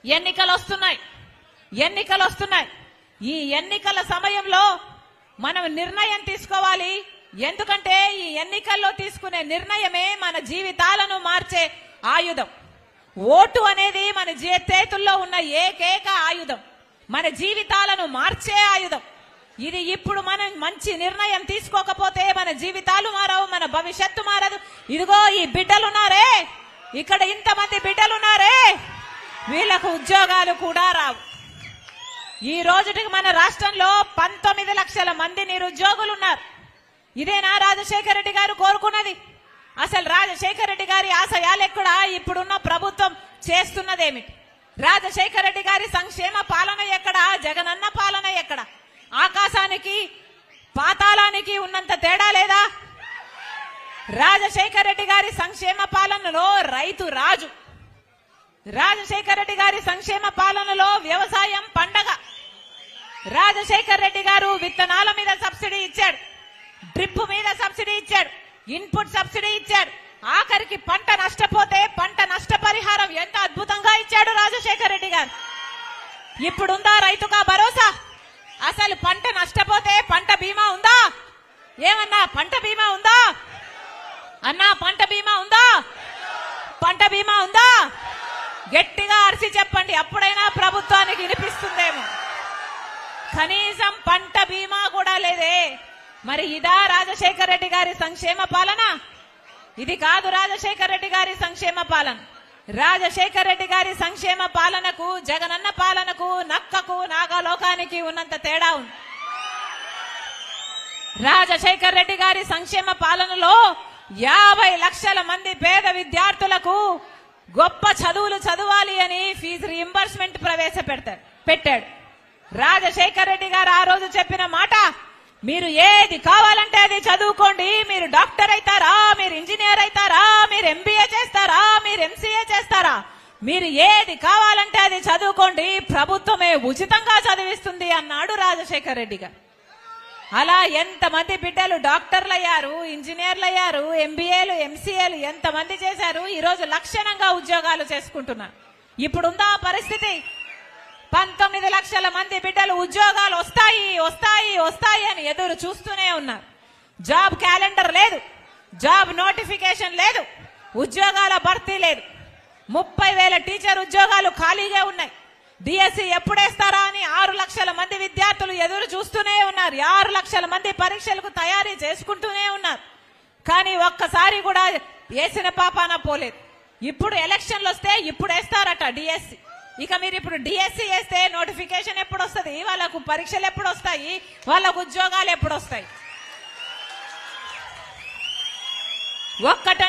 ఎన్నికలు వస్తున్నాయి ఎన్నికలు వస్తున్నాయి ఈ ఎన్నికల సమయంలో మనం నిర్ణయం తీసుకోవాలి ఎందుకంటే ఈ ఎన్నికల్లో తీసుకునే నిర్ణయమే మన జీవితాలను మార్చే ఆయుధం ఓటు అనేది మన జీ- చేతుల్లో ఉన్న ఏకైక ఆయుధం మన జీవితాలను మార్చే ఆయుధం ఇది ఇప్పుడు మనం మంచి నిర్ణయం తీసుకోకపోతే మన జీవితాలు మారవు మన భవిష్యత్తు మారదు ఇదిగో ఈ బిడ్డలున్నారే ఇక్కడ ఇంతమంది బిడ్డలున్నారే వీళ్ళకు ఉద్యోగాలు కూడా రావు ఈ రోజుటికి మన రాష్ట్రంలో పంతొమ్మిది లక్షల మంది నిరుద్యోగులు ఉన్నారు ఇదేనా రాజశేఖర రెడ్డి గారు కోరుకున్నది అసలు రాజశేఖర రెడ్డి గారి ఆశయాలు ఎక్కడ ఇప్పుడున్న ప్రభుత్వం చేస్తున్నదేమిటి రాజశేఖర రెడ్డి గారి సంక్షేమ పాలన ఎక్కడ జగనన్న పాలన ఎక్కడ ఆకాశానికి పాతాళానికి ఉన్నంత తేడా లేదా రాజశేఖర రెడ్డి గారి సంక్షేమ పాలనలో రైతు రాజు రాజశేఖర రెడ్డి గారి సంక్షేమ పాలనలో వ్యవసాయం పండగ రాజశేఖర్ రెడ్డి గారు విత్తనాల మీద సబ్సిడీ ఇచ్చాడు డ్రిప్ మీద సబ్సిడీ ఇచ్చాడు ఇన్పుట్ సబ్సిడీ ఇచ్చాడు ఆఖరికి పంట నష్టపోతే పంట నష్టపరిహారం ఎంత అద్భుతంగా ఇచ్చాడు రాజశేఖర్ రెడ్డి గారు ఇప్పుడుందా రైతుగా భరోసా అసలు పంట నష్టపోతే పంట బీమా ఉందా ఏమన్నా పంట బీమా ఉందా అన్నా పంట బీమా ఉందా పంట బీమా ఉందా గట్టిగా అరిసి చెప్పండి అప్పుడైనా ప్రభుత్వానికి వినిపిస్తుందేమో కనీసం పంట బీమా కూడా లేదే మరి ఇదా రాజశేఖర రెడ్డి గారి సంక్షేమ పాలన ఇది కాదు రాజశేఖర రెడ్డి గారి సంక్షేమ పాలన రాజశేఖర రెడ్డి గారి సంక్షేమ పాలనకు జగనన్న పాలనకు నక్కకు నాగలోకానికి ఉన్నంత తేడా ఉంది రాజశేఖర రెడ్డి గారి సంక్షేమ పాలనలో యాభై లక్షల మంది పేద విద్యార్థులకు గొప్ప చదువులు చదవాలి అని ఫీజు రీంబర్స్మెంట్ ప్రవేశపెడతాడు పెట్టాడు రాజశేఖర రెడ్డి గారు ఆ రోజు చెప్పిన మాట మీరు ఏది కావాలంటే అది చదువుకోండి మీరు డాక్టర్ అవుతారా మీరు ఇంజనీర్ అవుతారా మీరు ఎంబీఏ చేస్తారా మీరు ఎంసీఏ చేస్తారా మీరు ఏది కావాలంటే అది చదువుకోండి ప్రభుత్వమే ఉచితంగా చదివిస్తుంది అన్నాడు రాజశేఖర రెడ్డి గారు అలా ఎంతమంది బిడ్డలు డాక్టర్లు అయ్యారు ఇంజనీర్లు అయ్యారు ఎంబీఏలు ఎంసీఏలు ఎంతమంది చేశారు ఈ రోజు లక్షణంగా ఉద్యోగాలు చేసుకుంటున్నారు ఇప్పుడుందా ఆ పరిస్థితి పంతొమ్మిది లక్షల మంది బిడ్డలు ఉద్యోగాలు వస్తాయి వస్తాయి వస్తాయి అని ఎదురు చూస్తూనే ఉన్నారు జాబ్ క్యాలెండర్ లేదు జాబ్ నోటిఫికేషన్ లేదు ఉద్యోగాల భర్తీ లేదు ముప్పై వేల టీచర్ ఉద్యోగాలు ఖాళీగా ఉన్నాయి డిఎస్సి ఎప్పుడేస్తారా అని ఆరు లక్షల మంది విద్యార్థులు ఎదురు చూస్తూనే ఉన్నారు ఆరు లక్షల మంది పరీక్షలకు తయారీ చేసుకుంటూనే ఉన్నారు కానీ ఒక్కసారి కూడా వేసిన పాపాన పోలేదు ఇప్పుడు ఎలక్షన్లు వస్తే ఇప్పుడు వేస్తారట డిఎస్సి ఇక మీరు ఇప్పుడు డిఎస్సి వేస్తే నోటిఫికేషన్ ఎప్పుడు వస్తుంది వాళ్ళకు పరీక్షలు ఎప్పుడు వస్తాయి వాళ్ళకు ఉద్యోగాలు ఎప్పుడు వస్తాయి ఒక్కట